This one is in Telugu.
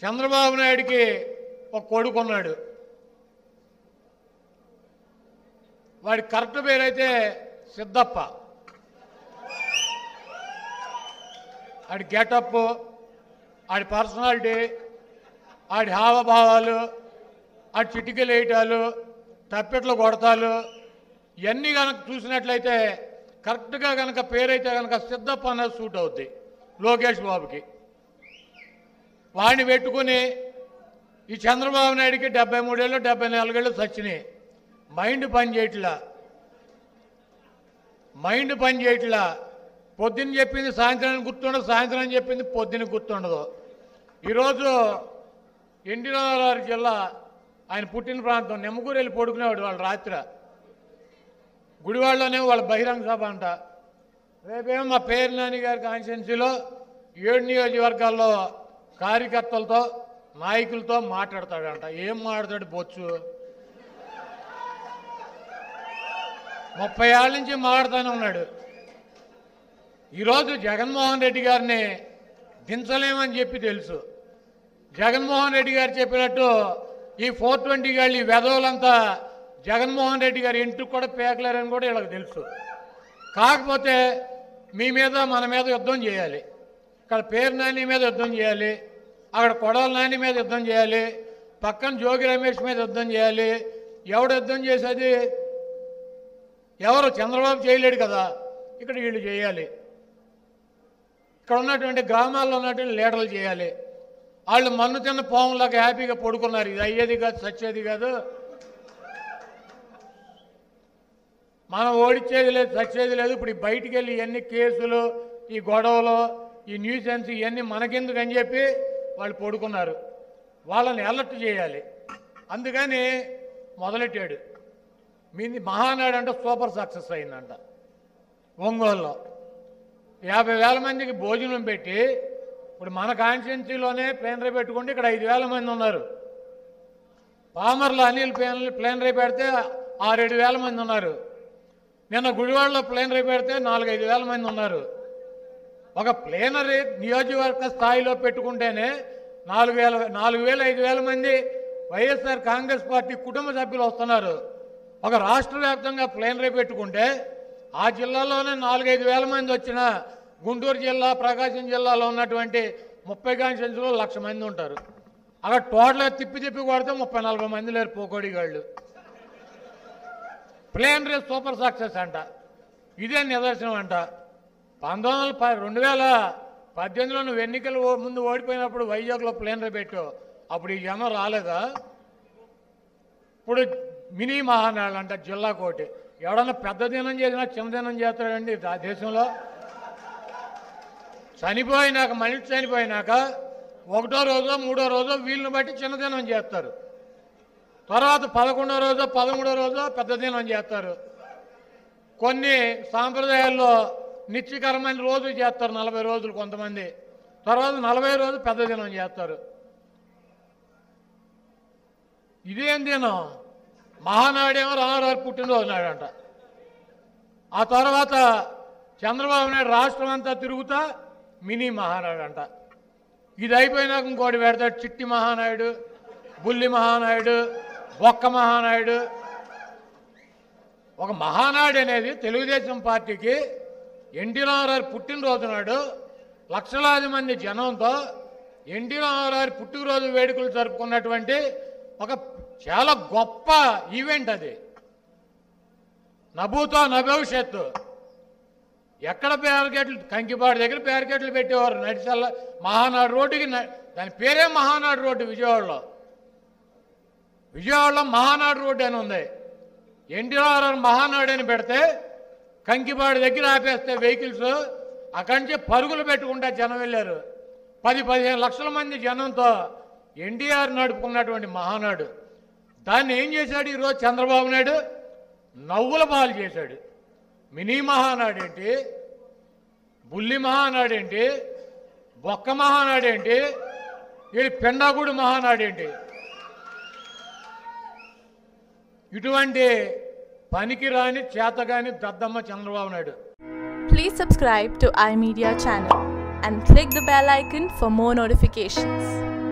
చంద్రబాబు నాయుడికి ఒక కొడుకు ఉన్నాడు వాడి కరెక్ట్ పేరైతే సిద్ధప్ప ఆడి గెటప్ ఆడి పర్సనాలిటీ ఆడి హావభావాలు ఆడి చిటికలు వేయటాలు తప్పెట్లు కొడతాలు ఇవన్నీ కనుక చూసినట్లయితే కరెక్ట్గా కనుక పేరైతే కనుక సిద్ధప్ప అనేది సూట్ అవుద్ది లోకేష్ బాబుకి వాడిని పెట్టుకుని ఈ చంద్రబాబు నాయుడికి డెబ్బై మూడేళ్ళు డెబ్బై నాలుగేళ్ళు సచ్చినాయి మైండ్ పని చేయట్లా మైండ్ పని చేయట్లా పొద్దున్న చెప్పింది సాయంత్రానికి గుర్తుండదు సాయంత్రం చెప్పింది పొద్దున్న గుర్తుండదు ఈరోజు ఎన్టీ రామారావు జిల్లా ఆయన పుట్టిన ప్రాంతం నెమ్మకూరు వెళ్ళి పడుకునేవాడు వాళ్ళు రాత్రి గుడివాడలోనే వాళ్ళ బహిరంగ సభ అంట రేపేమో మా పేరు నాని గారి కాన్స్టిట్యున్సీలో ఏడు నియోజకవర్గాల్లో కార్యకర్తలతో నాయకులతో మాట్లాడతాడంట ఏం మాట్లాడతాడు బొచ్చు ముప్పై ఏళ్ళ నుంచి మాట్లాడుతూనే ఉన్నాడు ఈరోజు జగన్మోహన్ రెడ్డి గారిని దించలేమని చెప్పి తెలుసు జగన్మోహన్ రెడ్డి గారు చెప్పినట్టు ఈ ఫోర్ ట్వంటీ గాళ్ళు ఈ వెధవులంతా జగన్మోహన్ రెడ్డి గారి ఇంటికి కూడా పేకలేరని కూడా వీళ్ళకి తెలుసు కాకపోతే మీ మీద మన మీద యుద్ధం చేయాలి ఇక్కడ పేరు నాని మీద యుద్ధం చేయాలి అక్కడ కొడవల నాని మీద యుద్ధం చేయాలి పక్కన జోగి రమేష్ మీద యుద్ధం చేయాలి ఎవడు యుద్ధం చేసేది ఎవరు చంద్రబాబు చేయలేడు కదా ఇక్కడ వీళ్ళు చేయాలి ఇక్కడ ఉన్నటువంటి గ్రామాల్లో ఉన్నటువంటి లీడర్లు చేయాలి వాళ్ళు మన్ను తిన్న పాములాగా హ్యాపీగా పడుకున్నారు ఇది అయ్యేది కాదు సచ్చేది కాదు మనం ఓడిచ్చేది లేదు సచ్చేది లేదు ఇప్పుడు ఈ బయటికి వెళ్ళి ఇవన్నీ కేసులు ఈ గొడవలు ఈ న్యూసెన్స్ ఇవన్నీ మనకెందుకు అని చెప్పి వాళ్ళు పడుకున్నారు వాళ్ళని అలర్ట్ చేయాలి అందుకని మొదలెట్టాడు మీది మహానాడు అంటే సూపర్ సక్సెస్ అయిందంట ఒంగోలులో యాభై వేల మందికి భోజనం పెట్టి ఇప్పుడు మన కాన్స్టిట్యున్సీలోనే ప్లేనరీ పెట్టుకుంటే ఇక్కడ ఐదు వేల మంది ఉన్నారు పామర్లో అనిల్ ప్లేన్ ప్లేనరీ పెడితే ఆరేడు వేల మంది ఉన్నారు నిన్న గుడివాడలో ప్లేనరీ పెడితే నాలుగైదు వేల మంది ఉన్నారు ఒక ప్లేనరీ నియోజకవర్గ స్థాయిలో పెట్టుకుంటేనే నాలుగు వేల నాలుగు వేల ఐదు వేల మంది వైఎస్ఆర్ కాంగ్రెస్ పార్టీ కుటుంబ సభ్యులు వస్తున్నారు ఒక రాష్ట్ర వ్యాప్తంగా ప్లేనరీ పెట్టుకుంటే ఆ జిల్లాలోనే నాలుగైదు వేల మంది వచ్చిన గుంటూరు జిల్లా ప్రకాశం జిల్లాలో ఉన్నటువంటి ముప్పై కాన్స్టిట్యూన్సీలో లక్ష మంది ఉంటారు అక్కడ టోటల్గా తిప్పి తిప్పి కొడితే ముప్పై నలభై మంది లేరు పోకోడిగాళ్ళు ప్లేనరీ సూపర్ సక్సెస్ అంట ఇదే నిదర్శనం అంట పంతొమ్మిది వందల ప రెండు వేల పద్దెనిమిదిలో నువ్వు ఎన్నికలు ఓ- ముందు ఓడిపోయినప్పుడు వైజాగ్లో ప్లేనరీ పెట్టు అప్పుడు ఈ జనం రాలేదా ఇప్పుడు మినీ మహానాడు అంట జిల్లా కోటి ఎవడన్నా పెద్ద దినం చేసినా చిన్న దినం చేస్తాడండి ఆ దేశంలో చనిపోయినాక మనిషి చనిపోయినాక ఒకటో రోజో మూడో రోజో వీళ్ళని బట్టి చిన్నదినం చేస్తారు తర్వాత పదకొండో రోజో పదమూడో రోజో పెద్ద దినం చేస్తారు కొన్ని సాంప్రదాయాల్లో నిత్యకరమైన రోజు చేస్తారు నలభై రోజులు కొంతమంది తర్వాత నలభై రోజు పెద్ద దినం చేస్తారు ఇదేం దినం మహానాడేమో రామారావు పుట్టినరోజు నాడంట ఆ తర్వాత చంద్రబాబు నాయుడు రాష్ట్రం అంతా తిరుగుతా మినీ మహానాడు అంట ఇది అయిపోయినాక ఇంకోటి పెడతాడు చిట్టి మహానాయుడు బుల్లి మహానాయుడు బొక్క మహానాయుడు ఒక మహానాడు అనేది తెలుగుదేశం పార్టీకి ఎన్టీ రామారావు పుట్టినరోజు నాడు లక్షలాది మంది జనంతో ఎన్టీ రామారావు పుట్టినరోజు వేడుకలు జరుపుకున్నటువంటి ఒక చాలా గొప్ప ఈవెంట్ అది నభూతో నభవిష్యత్తు ఎక్కడ బ్యారికేట్లు కంకిపాడు దగ్గర బ్యారికేట్లు పెట్టేవారు నడిచల్ల మహానాడు రోడ్డుకి న- దాని పేరే మహానాడు రోడ్డు విజయవాడలో విజయవాడలో మహానాడు రోడ్డు అని ఉంది ఎన్టీ రామారావు మహానాడు అని పెడితే కంకిపాడు దగ్గర ఆపేస్తే వెహికల్స్ అక్కడి నుంచి పరుగులు పెట్టుకుంటా జనం వెళ్ళారు పది పదిహేను లక్షల మంది జనంతో ఎన్టీఆర్ నడుపుకున్నటువంటి మహానాడు దాన్ని ఏం చేశాడు ఈరోజు చంద్రబాబు నాయుడు నవ్వుల పాలు చేశాడు మినీ మహానాడు ఏంటి బుల్లి మహానాడు ఏంటి బొక్క మహానాడు ఏంటి వీడి పెండాగుడి మహానాడు ఏంటి ఇటువంటి పనికిరాని చేతగాని దద్దమ్మ Chandrababu Naidu Please subscribe to iMedia channel and click the bell icon for more notifications.